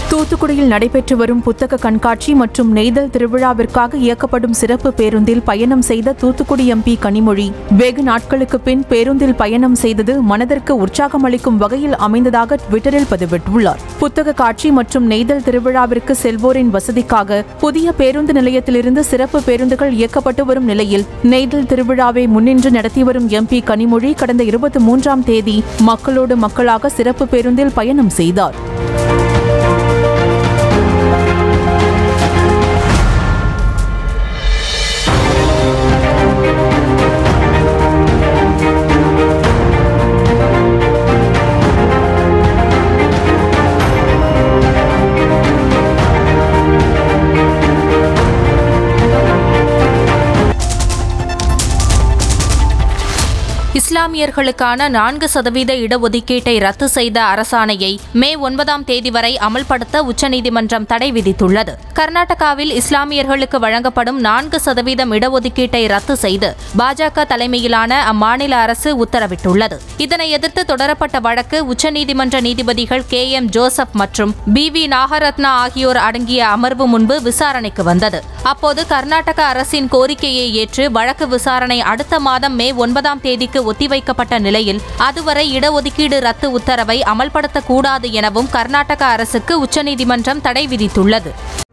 தூத்துக்குடியில் நடைபெற்று வரும் புத்தக கண்காட்சி மற்றும் நெய்தல் திருவிழாவிற்காக இயக்கப்படும் சிறப்பு பேருந்தில் பயணம் செய்த தூத்துக்குடி எம்பி கனிமொழி வெகு நாட்களுக்கு பின் பேருந்தில் பயணம் செய்தது மனதிற்கு உற்சாகமளிக்கும் வகையில் அமைந்ததாக ட்விட்டரில் பதிவிட்டுள்ளார் புத்தக காட்சி மற்றும் நெய்தல் திருவிழாவிற்கு செல்வோரின் வசதிக்காக புதிய பேருந்து நிலையத்திலிருந்து சிறப்பு பேருந்துகள் இயக்கப்பட்டு வரும் நிலையில் நெய்தல் திருவிழாவை முன்னின்று நடத்தி வரும் எம்பி கனிமொழி கடந்த இருபத்தி மூன்றாம் தேதி மக்களோடு மக்களாக சிறப்பு பேருந்தில் பயணம் செய்தார் இஸ்லாமியர்களுக்கான நான்கு சதவீத இடஒதுக்கீட்டை ரத்து செய்த அரசாணையை மே ஒன்பதாம் தேதி வரை அமல்படுத்த உச்சநீதிமன்றம் தடை விதித்துள்ளது கர்நாடகாவில் இஸ்லாமியர்களுக்கு வழங்கப்படும் நான்கு சதவீதம் இடஒதுக்கீட்டை ரத்து செய்து பாஜக தலைமையிலான அம்மாநில அரசு உத்தரவிட்டுள்ளது இதனை எதிர்த்து தொடரப்பட்ட வழக்கு உச்சநீதிமன்ற நீதிபதிகள் கே எம் ஜோசப் மற்றும் பி வி நாகரத்னா ஆகியோர் அடங்கிய அமர்வு முன்பு விசாரணைக்கு வந்தது அப்போது கர்நாடக அரசின் கோரிக்கையை ஏற்று வழக்கு விசாரணை அடுத்த மாதம் மே ஒன்பதாம் தேதிக்கு ஒத்திவைக்கப்பட்ட நிலையில் அதுவரை இடஒதுக்கீடு ரத்து உத்தரவை அமல்படுத்தக்கூடாது எனவும் கர்நாடக அரசுக்கு உச்சநீதிமன்றம் தடை விதித்துள்ளது